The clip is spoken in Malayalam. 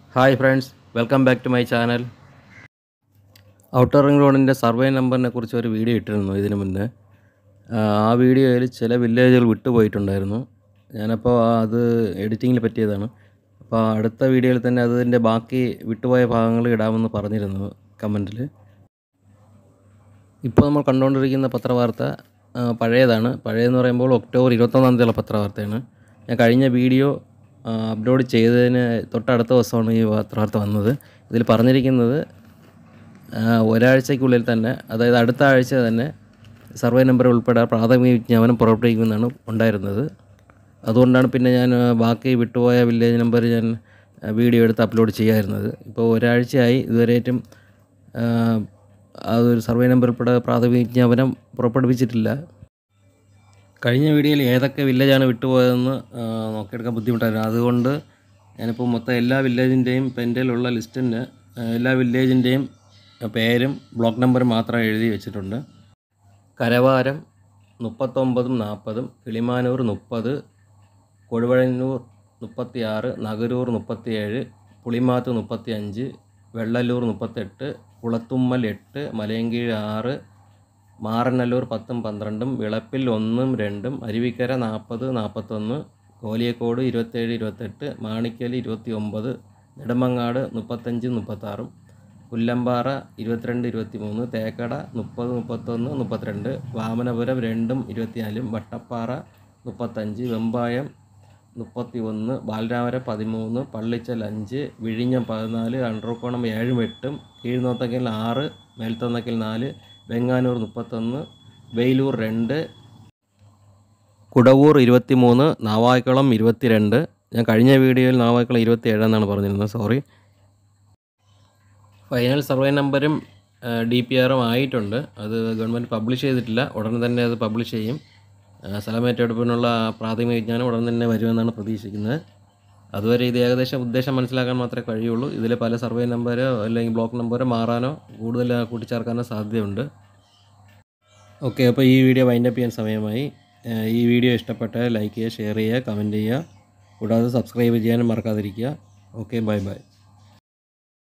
hi friends welcome back to my channel outer ring റോഡിൻ്റെ സർവേ നമ്പറിനെ കുറിച്ച് ഒരു വീഡിയോ ഇട്ടിരുന്നു ഇതിനു മുന്നേ ആ, ആ വീഡിയോയിൽ ചില വില്ലേജുകൾ വിട്ടുപോയിട്ടുണ്ടായിരുന്നു ഞാനപ്പോൾ അത് എഡിറ്റിങ്ങിൽ പറ്റിയതാണ് അപ്പോൾ അടുത്ത വീഡിയോയിൽ തന്നെ അതിൻ്റെ ബാക്കി വിട്ടുപോയ ഭാഗങ്ങൾ ഇടാമെന്ന് പറഞ്ഞിരുന്നു കമൻറ്റിൽ ഇപ്പോൾ നമ്മൾ കണ്ടുകൊണ്ടിരിക്കുന്ന പത്രവാർത്ത ആ, പഴയതാണ് പഴയതെന്ന് പറയുമ്പോൾ ഒക്ടോബർ ഇരുപത്തൊന്നാം തീയതിയുള്ള പത്രവാർത്തയാണ് ഞാൻ കഴിഞ്ഞ വീഡിയോ ആ, അപ്ലോഡ് ചെയ്തതിന് തൊട്ടടുത്ത ദിവസമാണ് ഈ പത്രവാർത്ത വന്നത് ഇതിൽ പറഞ്ഞിരിക്കുന്നത് ആ, ഒരാഴ്ചയ്ക്കുള്ളിൽ തന്നെ അതായത് അടുത്ത ആഴ്ച തന്നെ സർവേ നമ്പർ ഉൾപ്പെടെ പ്രാഥമിക വിജ്ഞാപനം പുറപ്പെടുവിക്കുമെന്നാണ് ഉണ്ടായിരുന്നത് അതുകൊണ്ടാണ് പിന്നെ ഞാൻ ആ, ബാക്കി വിട്ടുപോയ വില്ലേജ് നമ്പർ ഞാൻ ആ, വീഡിയോ എടുത്ത് അപ്ലോഡ് ചെയ്യാതിരുന്നത് ഇപ്പോൾ ഒരാഴ്ചയായി ഇതുവരെയായിട്ടും ആ, അതൊരു സർവേ നമ്പർ ഉൾപ്പെടെ പ്രാഥമിക വിജ്ഞാപനം പുറപ്പെടുവിച്ചിട്ടില്ല കഴിഞ്ഞ വീഡിയോയിൽ ഏതൊക്കെ വില്ലേജാണ് വിട്ടുപോയതെന്ന് ആ, നോക്കിയെടുക്കാൻ ബുദ്ധിമുട്ടായിരുന്നു അതുകൊണ്ട് ഞാനിപ്പോൾ മൊത്തം എല്ലാ വില്ലേജിൻ്റെയും പെൻറ്റിലുള്ള ലിസ്റ്റിന് എല്ലാ വില്ലേജിൻ്റെയും പേരും ബ്ലോക്ക് നമ്പറും മാത്രം എഴുതി വെച്ചിട്ടുണ്ട് കരവാരം മുപ്പത്തൊമ്പതും നാൽപ്പതും കിളിമാനൂർ മുപ്പത് കൊടുവഴന്നൂർ മുപ്പത്തിയാറ് നഗരൂർ മുപ്പത്തിയേഴ് പുളിമാത്ത് മുപ്പത്തി അഞ്ച് വെള്ളല്ലൂർ മുപ്പത്തെട്ട് കുളത്തുമ്മൽ എട്ട് മലയങ്കീഴ് ആറ് മാറനല്ലൂർ പത്തും പന്ത്രണ്ടും വിളപ്പിൽ ഒന്നും രണ്ടും അരുവിക്കര നാൽപ്പത് നാൽപ്പത്തൊന്ന് കോലിയക്കോട് ഇരുപത്തേഴ് ഇരുപത്തെട്ട് മാണിക്കൽ ഇരുപത്തി ഒമ്പത് നെടുമങ്ങാട് മുപ്പത്തഞ്ച് മുപ്പത്താറും പുല്ലമ്പാറ ഇരുപത്തിരണ്ട് ഇരുപത്തി മൂന്ന് തേക്കട മുപ്പത് മുപ്പത്തൊന്ന് മുപ്പത്തിരണ്ട് വാമനപുരം രണ്ടും ഇരുപത്തിനാലും വട്ടപ്പാറ മുപ്പത്തഞ്ച് വെമ്പായം മുപ്പത്തി ഒന്ന് ബാലരാമരം പതിമൂന്ന് പള്ളിച്ചൽ അഞ്ച് വിഴിഞ്ഞം പതിനാല് അണ്ടർക്കോണം ഏഴും എട്ടും കീഴ്നോത്തക്കൽ ആറ് മേൽത്തന്നക്കൽ നാല് വെങ്ങാനൂർ മുപ്പത്തൊന്ന് വെയിലൂർ രണ്ട് കുടവൂർ ഇരുപത്തി മൂന്ന് നാവായിക്കുളം ഇരുപത്തിരണ്ട് ഞാൻ കഴിഞ്ഞ വീഡിയോയിൽ നാവായിക്കുളം ഇരുപത്തി ഏഴെന്നാണ് പറഞ്ഞിരുന്നത് സോറി ഫൈനൽ സർവേ നമ്പരും ഡി പി ആറും ആയിട്ടുണ്ട് അത് ഗവൺമെൻറ് പബ്ലിഷ് ചെയ്തിട്ടില്ല ഉടനെ തന്നെ അത് പബ്ലിഷ് ചെയ്യും ആ, സ്ഥലമേറ്റെടുപ്പിനുള്ള പ്രാഥമിക വിജ്ഞാനം ഉടൻ തന്നെ വരുമെന്നാണ് പ്രതീക്ഷിക്കുന്നത് അതുവരെ ഇത് ഏകദേശം ഉദ്ദേശം മനസ്സിലാക്കാൻ മാത്രമേ കഴിയുള്ളൂ ഇതിൽ പല സർവേ നമ്പരോ അല്ലെങ്കിൽ ബ്ലോക്ക് നമ്പരോ മാറാനോ കൂടുതൽ കൂട്ടിച്ചേർക്കാനോ സാധ്യതയുണ്ട് ഓക്കെ അപ്പോൾ ഈ വീഡിയോ വൈൻഡപ്പ് ചെയ്യാൻ സമയമായി ആ, ഈ വീഡിയോ ഇഷ്ടപ്പെട്ടാൽ ലൈക്ക് ചെയ്യുക ഷെയർ ചെയ്യുക കമൻറ്റ് ചെയ്യുക കൂടാതെ സബ്സ്ക്രൈബ് ചെയ്യാനും മറക്കാതിരിക്കുക ഓക്കെ ബൈ ബൈ